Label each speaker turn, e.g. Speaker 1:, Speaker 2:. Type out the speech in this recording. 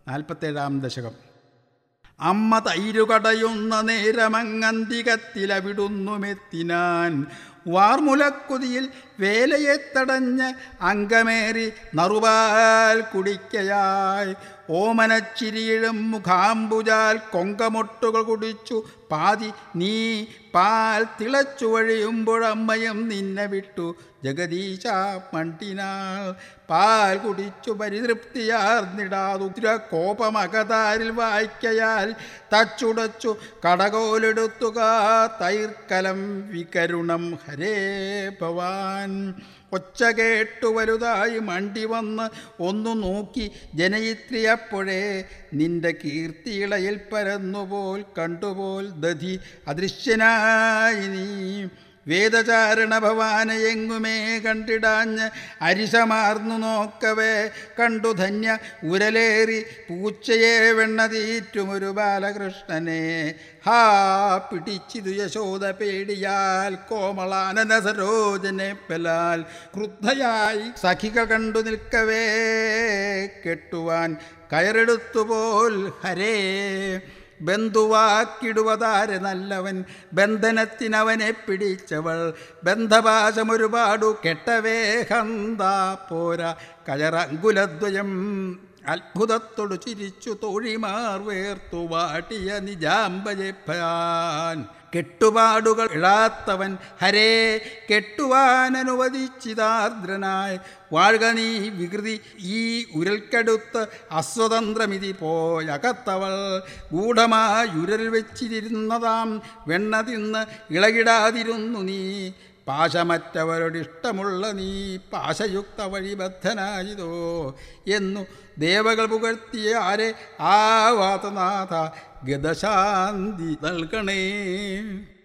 Speaker 1: നാൽപ്പത്തേഴാം ദശകം അമ്മ തൈരുകടയുന്ന നേരമങ്ങന്തികത്തിലവിടുന്നുമെത്തിനാൻ വാർമുലക്കുതിയിൽ വേലയെ തടഞ്ഞ് അങ്കമേറി നറുപാൽ കുടിക്കയായി ഓമനച്ചിരിയിഴും മുഖാംബുജാൽ കൊങ്കമൊട്ടുകൾ കുടിച്ചു പാതി നീ പാൽ തിളച്ചു വഴിയുമ്പോഴമ്മയും നിന്നെ വിട്ടു ജഗദീശ മണ്ടിനാൾ പാൽ കുടിച്ചു പരിതൃപ്തിയാർന്നിടാതുദ്ര കോപമകതാരിൽ വായിക്കയാൽ തച്ചുടച്ചു കടകോലെടുത്തുക തൈർക്കലം വികരുണം ഹരേ ഭവാൻ ഒച്ച കേട്ടു വലുതായി മണ്ടി വന്ന് ഒന്നു നോക്കി ജനയിത്രിയപ്പോഴേ നിന്റെ കീർത്തിയിളയിൽ പരന്നുപോൽ കണ്ടുപോൽ ദധി അദൃശ്യനായി നീ വേദചാരണ ഭവാന എങ്ങുമേ കണ്ടിടാഞ്ഞ് അരിശമാർന്നു നോക്കവേ കണ്ടു ധന്യ ഉരലേറി പൂച്ചയെ വെണ്ണതീറ്റുമൊരു ബാലകൃഷ്ണനെ ഹാ പിടിച്ചിതു യശോദ പേടിയാൽ കോമളാനന സരോജനെ പെലാൽ ക്രുദ്ധയായി സഖികൾ കണ്ടു നിൽക്കവേ കെട്ടുവാൻ കയറെടുത്തുപോൽ ഹരേ ബന്ധുവാക്കിടുവതാരെ നല്ലവൻ ബന്ധനത്തിനവനെ പിടിച്ചവൾ ബന്ധപാശമൊരുപാടു കെട്ടവേ ഹന്താ പോരാ കയറങ്കുലദ്വയം അത്ഭുതത്തോടു ചിരിച്ചു തോഴിമാർ വേർത്തു വാട്ടിയ നിജാമ്പജപ്പാൻ കെട്ടുപാടുകൾ ഇഴാത്തവൻ ഹരേ കെട്ടുവാൻ അനുവദിച്ചിതാർദ്രനായി വാഴ്ക നീ വികൃതി ഈ ഉരൽക്കടുത്ത് അസ്വതന്ത്രമിതി പോയകത്തവൾ ഗൂഢമായി ഉരൽ വെച്ചിരുന്നതാം വെണ്ണ തിന്ന് ഇളകിടാതിരുന്നു നീ പാശമറ്റവരോടിഷ്ടമുള്ള നീ പാശയുക്ത വഴിബദ്ധനായതോ എന്നു ദേവകൾ പുകഴ്ത്തിയ ആരെ ആ വാതനാഥ ഗതശാന്തി നൽകണേ